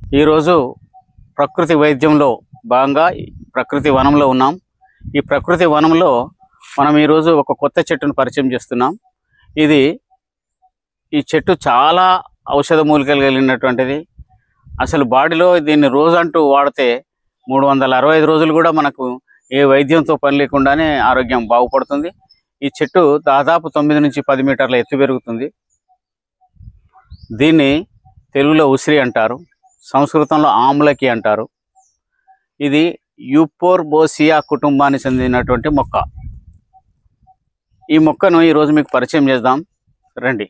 ఈరోజు ప్రకృతి వైద్యంలో భాగంగా ఈ ప్రకృతి వనంలో ఉన్నాం ఈ ప్రకృతి వనంలో మనం ఈరోజు ఒక కొత్త చెట్టును పరిచయం చేస్తున్నాం ఇది ఈ చెట్టు చాలా ఔషధ మూలికలు కలిగినటువంటిది అసలు బాడీలో దీన్ని రోజంటూ వాడితే మూడు వందల అరవై ఐదు రోజులు కూడా మనకు ఏ వైద్యంతో పని లేకుండానే ఆరోగ్యం బాగుపడుతుంది ఈ చెట్టు దాదాపు తొమ్మిది నుంచి పది మీటర్ల ఎత్తు పెరుగుతుంది దీన్ని తెలుగులో ఉసిరి అంటారు సంస్కృతంలో ఆమ్లకి అంటారు ఇది యూపోర్బోసియా కుటుంబానికి చెందినటువంటి మొక్క ఈ మొక్కను ఈరోజు మీకు పరిచయం చేద్దాం రండి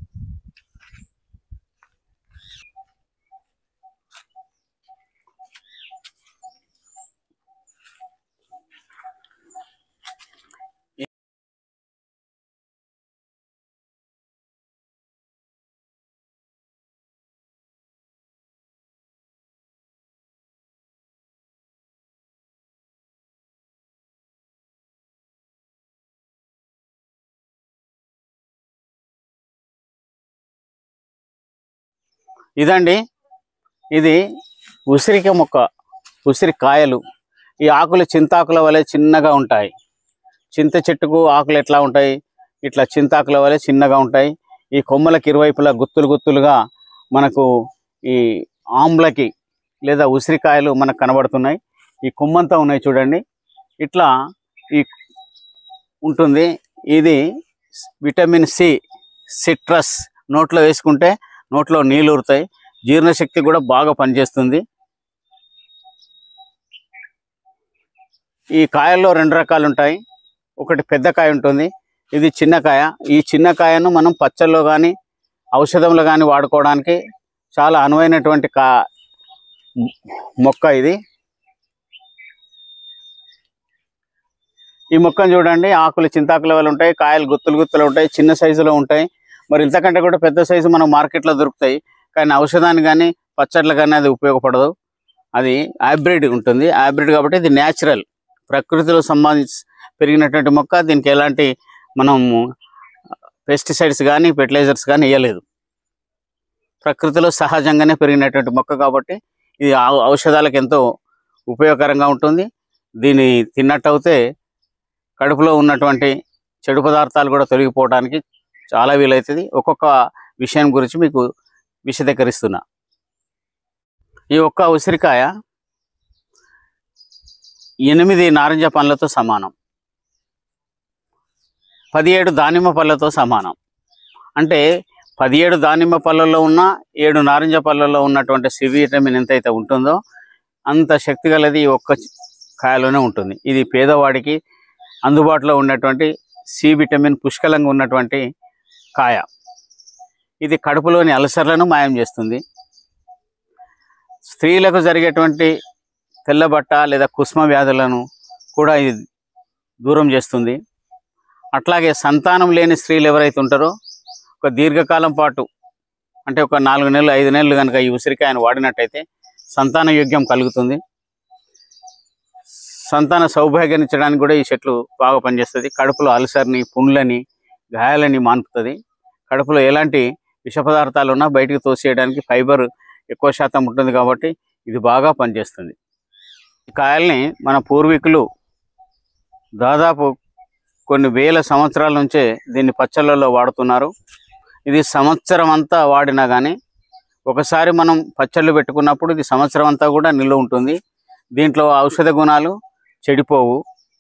ఇదండి ఇది ఉసిరిక మొక్క ఉసిరి కాయలు ఈ ఆకులు చింతాకుల వలె చిన్నగా ఉంటాయి చింత చెట్టుకు ఆకులు ఎట్లా ఉంటాయి ఇట్లా చింతాకుల వలె చిన్నగా ఉంటాయి ఈ కొమ్మలకి ఇరువైపులా గుత్తులు గుత్తులుగా మనకు ఈ ఆమ్లకి లేదా ఉసిరికాయలు మనకు కనబడుతున్నాయి ఈ కొమ్మంతా ఉన్నాయి చూడండి ఇట్లా ఈ ఉంటుంది ఇది విటమిన్ సి సిట్రస్ నోట్లో వేసుకుంటే నోట్లో నీళ్ళు ఊరుతాయి జీర్ణశక్తి కూడా బాగా పనిచేస్తుంది ఈ కాయల్లో రెండు రకాలు ఉంటాయి ఒకటి పెద్ద కాయ ఉంటుంది ఇది చిన్న కాయ ఈ చిన్న కాయను మనం పచ్చళ్ళలో కానీ ఔషధంలో కానీ వాడుకోవడానికి చాలా అనువైనటువంటి కా మొక్క ఇది ఈ మొక్కను చూడండి ఆకులు చింతాకుల వల్ల ఉంటాయి కాయలు గుత్తులు గుత్తులు ఉంటాయి చిన్న సైజులో ఉంటాయి మరి ఇంతకంటే కూడా పెద్ద సైజు మనం మార్కెట్లో దొరుకుతాయి కానీ ఔషధానికి కానీ పచ్చళ్ళ కానీ అది ఉపయోగపడదు అది హైబ్రిడ్ ఉంటుంది హైబ్రిడ్ కాబట్టి ఇది న్యాచురల్ ప్రకృతిలో సంబంధించి పెరిగినటువంటి మొక్క దీనికి ఎలాంటి మనం పెస్టిసైడ్స్ కానీ ఫెర్టిలైజర్స్ కానీ వేయలేదు ప్రకృతిలో సహజంగానే పెరిగినటువంటి మొక్క కాబట్టి ఇది ఔ- ఔషధాలకు ఎంతో ఉపయోగకరంగా ఉంటుంది దీన్ని తిన్నట్టు అయితే కడుపులో ఉన్నటువంటి చెడు పదార్థాలు కూడా తొలగిపోవడానికి చాలా వీలవుతుంది ఒక్కొక్క విషయం గురించి మీకు విశదీకరిస్తున్నా ఈ ఒక్క ఉసిరికాయ ఎనిమిది నారింజ పండ్లతో సమానం పదిహేడు దానిమ్మ పళ్ళతో సమానం అంటే పదిహేడు దానిమ్మ పళ్ళల్లో ఉన్న ఏడు నారింజ పళ్ళల్లో ఉన్నటువంటి సి విటమిన్ ఎంతైతే ఉంటుందో అంత శక్తి గలది ఈ ఒక్క కాయలోనే ఉంటుంది ఇది పేదవాడికి అందుబాటులో ఉన్నటువంటి సి విటమిన్ పుష్కలంగా ఉన్నటువంటి కాయ ఇది కడుపులోని అల్సర్లను మాయం చేస్తుంది స్త్రీలకు జరిగేటువంటి తెల్లబట్ట లేదా కుష్మ వ్యాధులను కూడా ఇది దూరం చేస్తుంది అట్లాగే సంతానం లేని స్త్రీలు ఎవరైతే ఉంటారో ఒక దీర్ఘకాలం పాటు అంటే ఒక నాలుగు నెలలు ఐదు నెలలు కనుక ఈ ఉసిరికాయను వాడినట్టయితే సంతాన యోగ్యం కలుగుతుంది సంతాన సౌభాగ్యాన్ని ఇచ్చడానికి కూడా ఈ చెట్లు బాగా పనిచేస్తుంది కడుపులో అల్సర్ని పుండ్లని గాయాలని మాన్పుతుంది కడుపులో ఎలాంటి విష పదార్థాలు ఉన్నా బయటికి తోసేయడానికి ఫైబర్ ఎక్కువ శాతం ఉంటుంది కాబట్టి ఇది బాగా పనిచేస్తుంది ఈ కాయల్ని మన పూర్వీకులు దాదాపు కొన్ని వేల సంవత్సరాల నుంచే దీన్ని పచ్చళ్ళలో వాడుతున్నారు ఇది సంవత్సరం అంతా వాడినా కానీ ఒకసారి మనం పచ్చళ్ళు పెట్టుకున్నప్పుడు ఇది సంవత్సరం అంతా కూడా నిల్వ ఉంటుంది దీంట్లో ఔషధ గుణాలు చెడిపోవు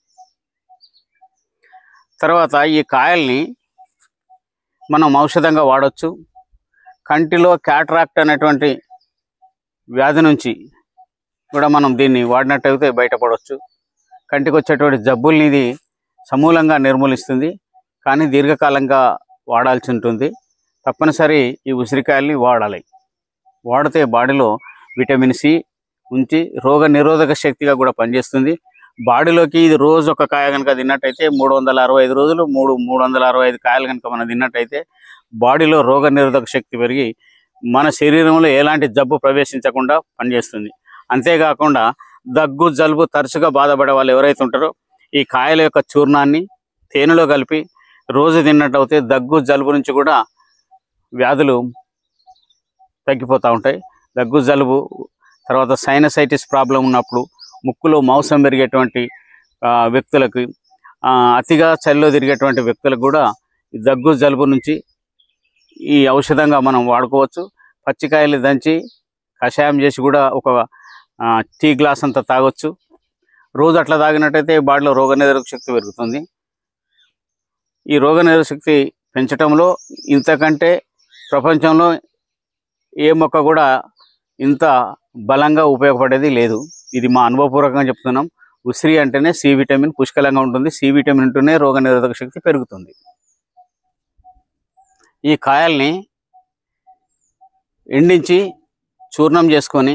తర్వాత ఈ కాయల్ని మనం ఔషధంగా వాడొచ్చు కంటిలో క్యాట్రాక్ట్ అనేటువంటి వ్యాధి నుంచి కూడా మనం దీన్ని వాడినట్టయితే బయటపడవచ్చు కంటికి వచ్చేటువంటి జబ్బుల్ని ఇది సమూలంగా నిర్మూలిస్తుంది కానీ దీర్ఘకాలంగా వాడాల్సి ఉంటుంది తప్పనిసరి ఈ ఉసిరికాయల్ని వాడాలి వాడితే బాడీలో విటమిన్ సి ఉంచి రోగ నిరోధక శక్తిగా కూడా పనిచేస్తుంది బాడీలోకి ఇది రోజు ఒక కాయ కనుక తిన్నట్టయితే మూడు వందల అరవై ఐదు రోజులు మూడు మూడు వందల అరవై ఐదు కాయలు కనుక మనం తిన్నట్టయితే బాడీలో రోగ నిరోధక శక్తి పెరిగి మన శరీరంలో ఎలాంటి జబ్బు ప్రవేశించకుండా పనిచేస్తుంది అంతేకాకుండా దగ్గు జలుబు తరచుగా బాధపడే వాళ్ళు ఎవరైతే ఉంటారో ఈ కాయల యొక్క చూర్ణాన్ని తేనెలో కలిపి రోజు తిన్నట్టయితే దగ్గు జలుబు నుంచి కూడా వ్యాధులు తగ్గిపోతూ ఉంటాయి దగ్గు జలుబు తర్వాత సైనసైటిస్ ప్రాబ్లం ఉన్నప్పుడు ముక్కులో మాంసం పెరిగేటువంటి ఆ, వ్యక్తులకు ఆ, అతిగా చలిలో తిరిగేటువంటి వ్యక్తులకు కూడా ఈ దగ్గు జలుబు నుంచి ఈ ఔషధంగా మనం వాడుకోవచ్చు పచ్చికాయలు దంచి కషాయం చేసి కూడా ఒక ఆ, టీ గ్లాస్ అంతా తాగొచ్చు రోజు అట్లా తాగినట్టయితే బాడీలో రోగనిరోధక శక్తి పెరుగుతుంది ఈ రోగనిరోధక శక్తి పెంచటంలో ఇంతకంటే ప్రపంచంలో ఏ మొక్క కూడా ఇంత బలంగా ఉపయోగపడేది లేదు ఇది మా అనుభవపూర్వకంగా చెప్తున్నాం ఉసిరి అంటేనే సి విటమిన్ పుష్కలంగా ఉంటుంది సి విటమిన్ ఉంటేనే రోగనిరోధక శక్తి పెరుగుతుంది ఈ కాయల్ని ఎండించి చూర్ణం చేసుకొని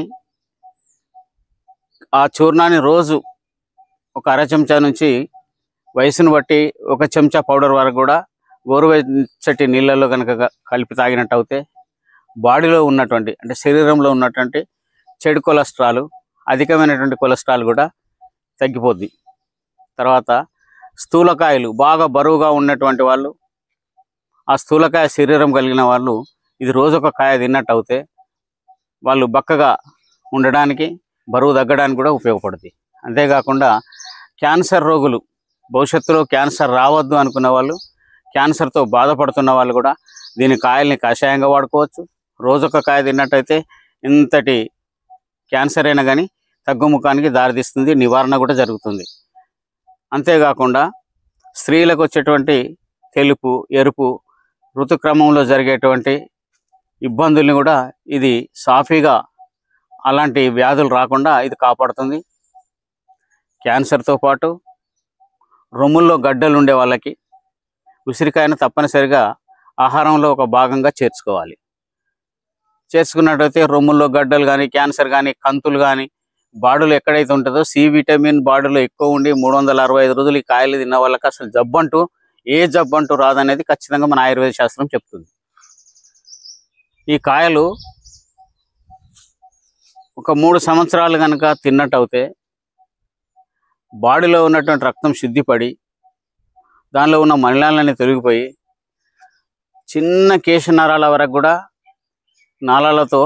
ఆ చూర్ణాన్ని రోజు ఒక అర చెంచా నుంచి వయసును బట్టి ఒక చెంచా పౌడర్ వరకు కూడా గోరువెచ్చటి నీళ్ళల్లో కనుక కలిపి తాగినట్టు అయితే బాడీలో ఉన్నటువంటి అంటే శరీరంలో ఉన్నటువంటి చెడు కొలెస్ట్రాల్ అధికమైనటువంటి కొలెస్ట్రాల్ కూడా తగ్గిపోద్ది తర్వాత స్థూలకాయలు బాగా బరువుగా ఉన్నటువంటి వాళ్ళు ఆ స్థూలకాయ శరీరం కలిగిన వాళ్ళు ఇది రోజు ఒక కాయ తిన్నట్టు అవుతే వాళ్ళు బక్కగా ఉండడానికి బరువు తగ్గడానికి కూడా ఉపయోగపడుతుంది అంతేకాకుండా క్యాన్సర్ రోగులు భవిష్యత్తులో క్యాన్సర్ రావద్దు అనుకున్న వాళ్ళు క్యాన్సర్తో బాధపడుతున్న వాళ్ళు కూడా దీని కాయల్ని కషాయంగా వాడుకోవచ్చు రోజొక కాయ తిన్నట్టయితే ఇంతటి క్యాన్సర్ అయినా కానీ తగ్గుముఖానికి దారితీస్తుంది నివారణ కూడా జరుగుతుంది అంతేకాకుండా స్త్రీలకు వచ్చేటువంటి తెలుపు ఎరుపు ఋతుక్రమంలో జరిగేటువంటి ఇబ్బందుల్ని కూడా ఇది సాఫీగా అలాంటి వ్యాధులు రాకుండా ఇది కాపాడుతుంది క్యాన్సర్తో పాటు రొమ్ముల్లో గడ్డలు ఉండే వాళ్ళకి ఉసిరికాయను తప్పనిసరిగా ఆహారంలో ఒక భాగంగా చేర్చుకోవాలి చేర్చుకున్నట్టయితే రొమ్ముల్లో గడ్డలు కానీ క్యాన్సర్ కానీ కంతులు కానీ బాడీలో ఎక్కడైతే ఉంటుందో సి విటమిన్ బాడీలో ఎక్కువ ఉండి మూడు వందల అరవై ఐదు రోజులు ఈ కాయలు తిన్న వాళ్ళకి అసలు జబ్బంటూ ఏ జబ్బంటూ రాదనేది ఖచ్చితంగా మన ఆయుర్వేద శాస్త్రం చెప్తుంది ఈ కాయలు ఒక మూడు సంవత్సరాలు కనుక తిన్నట్టు అవుతే బాడీలో ఉన్నటువంటి రక్తం శుద్ధిపడి దానిలో ఉన్న మలినాలన్నీ తొలగిపోయి చిన్న కేశ నరాల వరకు కూడా నాళాలతో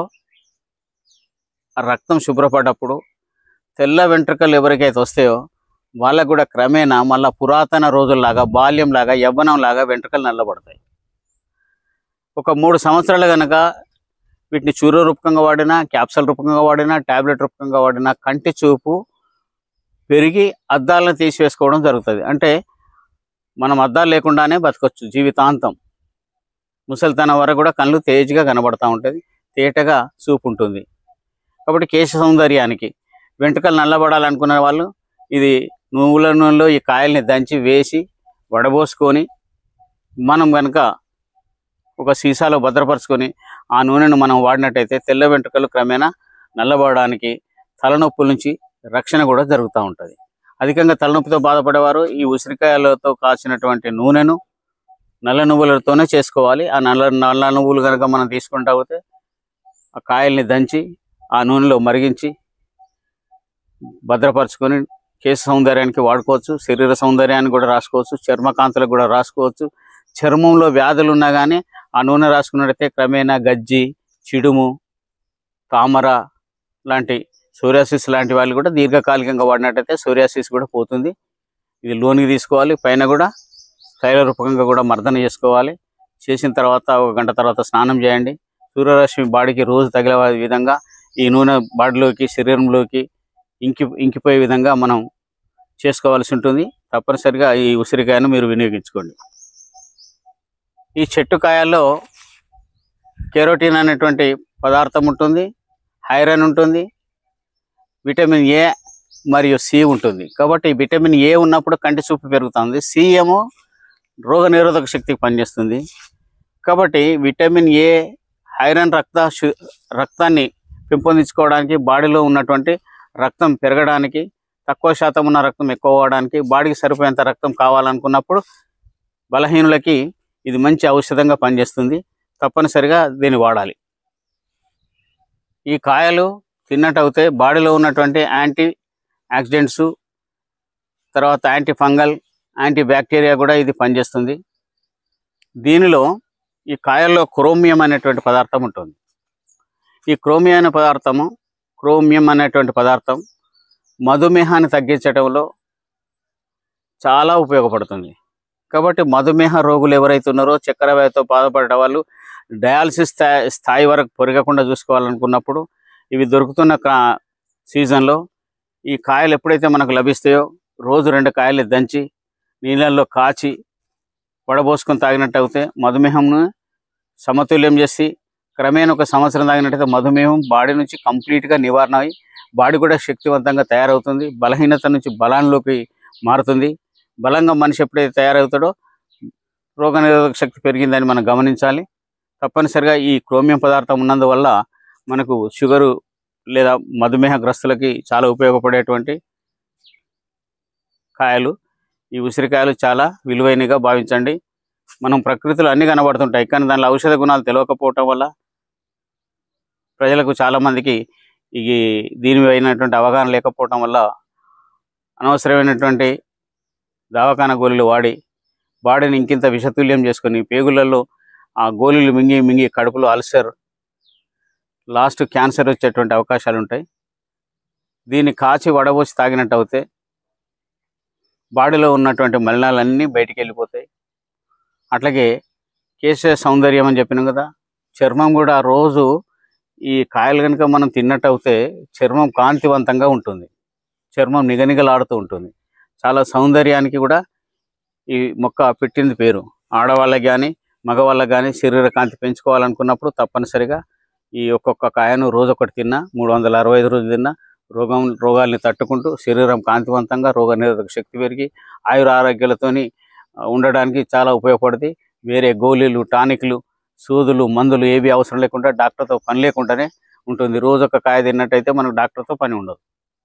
ఆ రక్తం శుభ్రపడ్డప్పుడు తెల్ల వెంట్రుకలు ఎవరికైతే వస్తాయో వాళ్ళకు కూడా క్రమేణా మళ్ళా పురాతన రోజుల్లాగా బాల్యంలాగా యవ్వనంలాగా వెంట్రుకలు నల్లబడతాయి ఒక మూడు సంవత్సరాలు కనుక వీటిని చూరు రూపకంగా వాడినా క్యాప్సల్ రూపకంగా వాడినా టాబ్లెట్ రూపకంగా వాడినా కంటి చూపు పెరిగి అద్దాలను తీసివేసుకోవడం జరుగుతుంది అంటే మనం అద్దాలు లేకుండానే బతకొచ్చు జీవితాంతం ముసలితనం వరకు కూడా కళ్ళు తేజ్గా కనబడతా ఉంటుంది తేటగా చూపు ఉంటుంది కాబట్టి కేశ సౌందర్యానికి వెంట్రుకలు నల్లబడాలనుకునే వాళ్ళు ఇది నువ్వుల నూనెలో ఈ కాయల్ని దంచి వేసి వడబోసుకొని మనం కనుక ఒక సీసాలో భద్రపరుచుకొని ఆ నూనెను మనం వాడినట్టయితే తెల్ల వెంట్రుకలు క్రమేణా నల్లబడడానికి తలనొప్పుల నుంచి రక్షణ కూడా జరుగుతూ ఉంటుంది అధికంగా తలనొప్పితో బాధపడేవారు ఈ ఉసిరికాయలతో కాచినటువంటి నూనెను నల్ల నువ్వులతోనే చేసుకోవాలి ఆ నల్ల నల్ల నువ్వులు కనుక మనం తీసుకుంటా పోతే ఆ కాయల్ని దంచి ఆ నూనెలో మరిగించి భద్రపరచుకొని కేశ సౌందర్యానికి వాడుకోవచ్చు శరీర సౌందర్యానికి కూడా రాసుకోవచ్చు చర్మకాంతులకు కూడా రాసుకోవచ్చు చర్మంలో వ్యాధులు ఉన్నా కానీ ఆ నూనె రాసుకున్నట్టయితే క్రమేణా గజ్జి చిడుము తామర లాంటి సూర్యాసిస్ లాంటి వాళ్ళు కూడా దీర్ఘకాలికంగా వాడినట్టయితే సూర్యాసిస్ కూడా పోతుంది ఇది లోనికి తీసుకోవాలి పైన కూడా తైల రూపకంగా కూడా మర్దన చేసుకోవాలి చేసిన తర్వాత ఒక గంట తర్వాత స్నానం చేయండి సూర్యరశ్మి బాడీకి రోజు తగిలే విధంగా ఈ నూనె బాడీలోకి శరీరంలోకి ఇంకి ఇంకిపోయే విధంగా మనం చేసుకోవాల్సి ఉంటుంది తప్పనిసరిగా ఈ ఉసిరికాయను మీరు వినియోగించుకోండి ఈ చెట్టు కాయల్లో కెరోటిన్ అనేటువంటి పదార్థం ఉంటుంది ఐరన్ ఉంటుంది విటమిన్ ఏ మరియు సి ఉంటుంది కాబట్టి విటమిన్ ఏ ఉన్నప్పుడు కంటి చూపు పెరుగుతుంది సి ఏమో రోగ నిరోధక శక్తికి పనిచేస్తుంది కాబట్టి విటమిన్ ఏ ఐరన్ రక్త శు- రక్తాన్ని పెంపొందించుకోవడానికి బాడీలో ఉన్నటువంటి రక్తం పెరగడానికి తక్కువ శాతం ఉన్న రక్తం ఎక్కువ అవ్వడానికి బాడీకి సరిపోయేంత రక్తం కావాలనుకున్నప్పుడు బలహీనులకి ఇది మంచి ఔషధంగా పనిచేస్తుంది తప్పనిసరిగా దీన్ని వాడాలి ఈ కాయలు తిన్నట్టు అవుతే బాడీలో ఉన్నటువంటి యాంటీ యాక్సిడెంట్స్ తర్వాత యాంటీ ఫంగల్ యాంటీ బ్యాక్టీరియా కూడా ఇది పనిచేస్తుంది దీనిలో ఈ కాయల్లో క్రోమియం అనేటువంటి పదార్థం ఉంటుంది ఈ క్రోమియం అనే పదార్థము క్రోమియం అనేటువంటి పదార్థం మధుమేహాన్ని తగ్గించడంలో చాలా ఉపయోగపడుతుంది కాబట్టి మధుమేహ రోగులు ఎవరైతే ఉన్నారో చక్కెర వ్యాధితో బాధపడే వాళ్ళు డయాలసిస్ స్థాయి స్థాయి వరకు పెరగకుండా చూసుకోవాలనుకున్నప్పుడు ఇవి దొరుకుతున్న కా సీజన్లో ఈ కాయలు ఎప్పుడైతే మనకు లభిస్తాయో రోజు రెండు కాయలు దంచి నీళ్ళల్లో కాచి వడబోసుకొని తాగినట్టు అయితే మధుమేహంను సమతుల్యం చేసి క్రమేణా ఒక సంవత్సరం తాగినట్టయితే మధుమేహం బాడీ నుంచి కంప్లీట్గా నివారణ అయి బాడీ కూడా శక్తివంతంగా తయారవుతుంది బలహీనత నుంచి బలాన్లోకి మారుతుంది బలంగా మనిషి ఎప్పుడైతే తయారవుతాడో రోగనిరోధక శక్తి పెరిగిందని మనం గమనించాలి తప్పనిసరిగా ఈ క్రోమియం పదార్థం ఉన్నందువల్ల మనకు షుగరు లేదా మధుమేహ గ్రస్తులకి చాలా ఉపయోగపడేటువంటి కాయలు ఈ ఉసిరికాయలు చాలా విలువైనగా భావించండి మనం ప్రకృతిలో అన్ని కనబడుతుంటాయి కానీ దానిలో ఔషధ గుణాలు తెలియకపోవటం వల్ల ప్రజలకు చాలామందికి ఈ దీని అయినటువంటి అవగాహన లేకపోవటం వల్ల అనవసరమైనటువంటి దవాఖాన గోళీలు వాడి బాడీని ఇంకింత విషతుల్యం చేసుకొని పేగులలో ఆ గోళీలు మింగి మింగి కడుపులో అల్సర్ లాస్ట్ క్యాన్సర్ వచ్చేటువంటి అవకాశాలు ఉంటాయి దీన్ని కాచి వడబోసి తాగినట్టు అవుతే బాడీలో ఉన్నటువంటి మలినాలన్నీ బయటికి వెళ్ళిపోతాయి అట్లాగే కేశ సౌందర్యం అని చెప్పినాం కదా చర్మం కూడా రోజు ఈ కాయలు కనుక మనం తిన్నట్టు అవుతే చర్మం కాంతివంతంగా ఉంటుంది చర్మం నిగనిగలాడుతూ ఉంటుంది చాలా సౌందర్యానికి కూడా ఈ మొక్క పెట్టింది పేరు ఆడవాళ్ళకి కానీ మగవాళ్ళకి కానీ శరీర కాంతి పెంచుకోవాలనుకున్నప్పుడు తప్పనిసరిగా ఈ ఒక్కొక్క కాయను రోజు ఒకటి తిన్నా మూడు వందల అరవై ఐదు రోజులు తిన్నా రోగం రోగాల్ని తట్టుకుంటూ శరీరం కాంతివంతంగా రోగ నిరోధక శక్తి పెరిగి ఆయుర ఆరోగ్యాలతోని ఆ, ఉండడానికి చాలా ఉపయోగపడుతుంది వేరే గోళీలు టానిక్లు సూదులు మందులు ఏవి అవసరం లేకుండా డాక్టర్తో పని లేకుండానే ఉంటుంది రోజు ఒక కాయ తిన్నట్టయితే మనకు డాక్టర్తో పని ఉండదు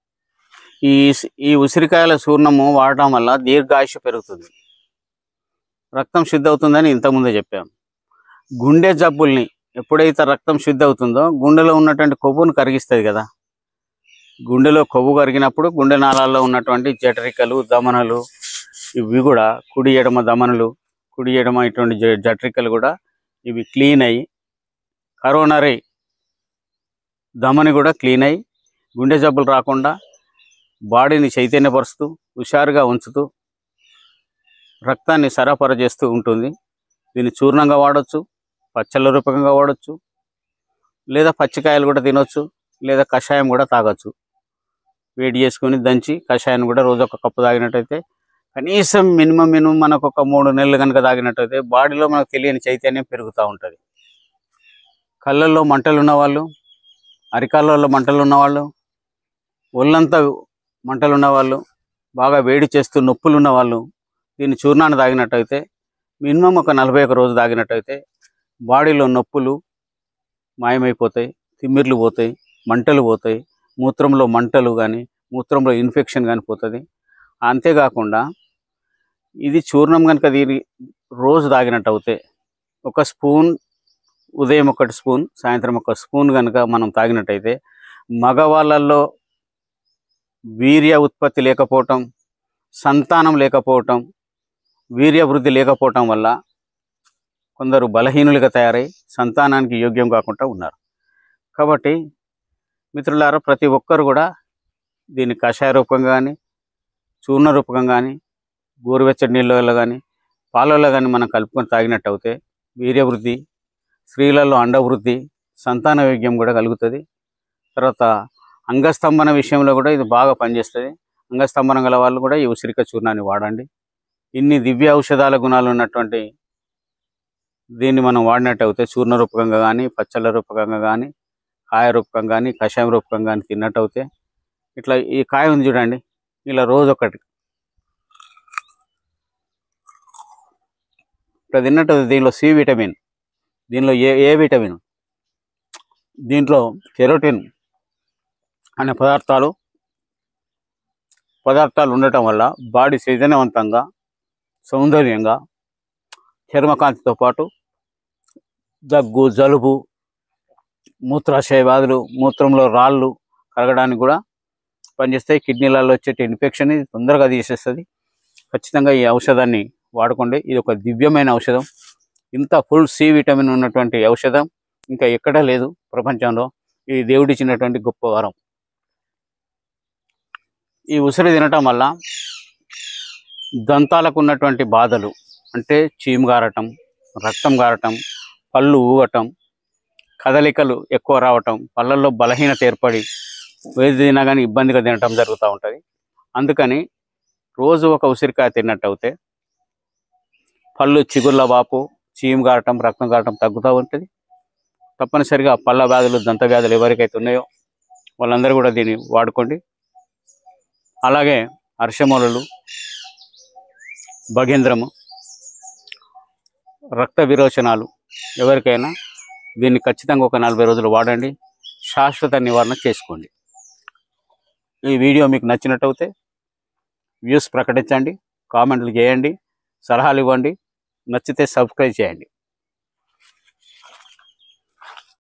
ఈ స్- ఈ ఉసిరికాయల చూర్ణము వాడటం వల్ల దీర్ఘాయుష పెరుగుతుంది రక్తం శుద్ధి అవుతుందని ఇంతకుముందే చెప్పాం గుండె జబ్బుల్ని ఎప్పుడైతే రక్తం శుద్ధి అవుతుందో గుండెలో ఉన్నటువంటి కొవ్వును కరిగిస్తుంది కదా గుండెలో కొవ్వు కరిగినప్పుడు గుండె నాళాల్లో ఉన్నటువంటి జఠరికలు దమనలు ఇవి కూడా కుడి ఎడమ దమనలు కుడి ఎడమ ఇటువంటి జ- జఠరికలు కూడా ఇవి క్లీన్ అయ్యి కరోనరీ దమని కూడా క్లీన్ అయ్యి గుండె జబ్బులు రాకుండా బాడీని చైతన్యపరుస్తూ హుషారుగా ఉంచుతూ రక్తాన్ని సరఫరా చేస్తూ ఉంటుంది దీన్ని చూర్ణంగా వాడొచ్చు పచ్చళ్ళ రూపకంగా వాడొచ్చు లేదా పచ్చికాయలు కూడా తినొచ్చు లేదా కషాయం కూడా తాగొచ్చు వేడి చేసుకొని దంచి కషాయం కూడా రోజు ఒక కప్పు తాగినట్టయితే కనీసం మినిమం మినిమం మనకు ఒక మూడు నెలలు కనుక తాగినట్టయితే బాడీలో మనకు తెలియని చైతన్యం పెరుగుతూ ఉంటుంది కళ్ళల్లో మంటలు ఉన్నవాళ్ళు అరికాళ్ళల్లో మంటలు ఉన్నవాళ్ళు ఒళ్ళంతా మంటలు ఉన్నవాళ్ళు బాగా వేడి చేస్తూ నొప్పులు ఉన్నవాళ్ళు దీన్ని చూర్ణాన్ని తాగినట్టయితే మినిమం ఒక నలభై ఒక రోజు తాగినట్టయితే బాడీలో నొప్పులు మాయమైపోతాయి తిమ్మిర్లు పోతాయి మంటలు పోతాయి మూత్రంలో మంటలు కానీ మూత్రంలో ఇన్ఫెక్షన్ కానీ పోతుంది అంతేకాకుండా ఇది చూర్ణం కనుక దీని రోజు తాగినట్టు అవుతే ఒక స్పూన్ ఉదయం ఒకటి స్పూన్ సాయంత్రం ఒక స్పూన్ కనుక మనం తాగినట్టయితే మగవాళ్ళల్లో వీర్య ఉత్పత్తి లేకపోవటం సంతానం లేకపోవటం వీర్య వృద్ధి లేకపోవటం వల్ల కొందరు బలహీనులుగా తయారై సంతానానికి యోగ్యం కాకుండా ఉన్నారు కాబట్టి మిత్రులారా ప్రతి ఒక్కరు కూడా దీన్ని కషాయ రూపంగా కానీ చూర్ణ రూపకంగా కానీ గోరువెచ్చటి నీళ్ళలో కానీ పాలలో కానీ మనం కలుపుకొని తాగినట్టు అవుతే వీర్యవృద్ధి స్త్రీలలో అండవృద్ధి సంతాన యోగ్యం కూడా కలుగుతుంది తర్వాత అంగస్తంభన విషయంలో కూడా ఇది బాగా పనిచేస్తుంది అంగస్తంభనం గల వాళ్ళు కూడా ఈ ఉసిరిక చూర్ణాన్ని వాడండి ఇన్ని దివ్య ఔషధాల గుణాలు ఉన్నటువంటి దీన్ని మనం వాడినట్టు అయితే చూర్ణ రూపకంగా కానీ పచ్చళ్ళ రూపకంగా కానీ కాయ రూపకంగా కానీ కషాయం రూపకంగా కానీ తిన్నట్టు అయితే ఇట్లా ఈ కాయ ఉంది చూడండి ఇలా రోజు ఒకటి ఇట్లా తిన్నట్టు దీనిలో సి విటమిన్ దీనిలో ఏ ఏ విటమిన్ దీంట్లో కెరోటిన్ అనే పదార్థాలు పదార్థాలు ఉండటం వల్ల బాడీ చైతన్యవంతంగా సౌందర్యంగా చర్మకాంతితో పాటు దగ్గు జలుబు మూత్రాశయ వ్యాధులు మూత్రంలో రాళ్ళు కరగడానికి కూడా పనిచేస్తాయి కిడ్నీలలో వచ్చే ఇన్ఫెక్షన్ ఇది తొందరగా తీసేస్తుంది ఖచ్చితంగా ఈ ఔషధాన్ని వాడుకోండి ఇది ఒక దివ్యమైన ఔషధం ఇంత ఫుల్ సి విటమిన్ ఉన్నటువంటి ఔషధం ఇంకా ఎక్కడా లేదు ప్రపంచంలో ఈ దేవుడిచ్చినటువంటి గొప్ప వరం ఈ ఉసిరి తినటం వల్ల దంతాలకు ఉన్నటువంటి బాధలు అంటే చీము గారటం రక్తం గారటం పళ్ళు ఊగటం కదలికలు ఎక్కువ రావటం పళ్ళల్లో బలహీనత ఏర్పడి ఏది తినా కానీ ఇబ్బందిగా తినటం జరుగుతూ ఉంటుంది అందుకని రోజు ఒక ఉసిరికాయ తిన్నట్టు అవుతే పళ్ళు చిగుర్ల వాపు చీము గారటం రక్తం గారటం తగ్గుతూ ఉంటుంది తప్పనిసరిగా పళ్ళ వ్యాధులు దంత వ్యాధులు ఎవరికైతే ఉన్నాయో వాళ్ళందరూ కూడా దీన్ని వాడుకోండి అలాగే అర్షమూలలు భగేంద్రము రక్త విరోచనాలు ఎవరికైనా దీన్ని ఖచ్చితంగా ఒక నలభై రోజులు వాడండి శాశ్వత నివారణ చేసుకోండి ఈ వీడియో మీకు నచ్చినట్టయితే వ్యూస్ ప్రకటించండి కామెంట్లు చేయండి సలహాలు ఇవ్వండి నచ్చితే సబ్స్క్రైబ్ చేయండి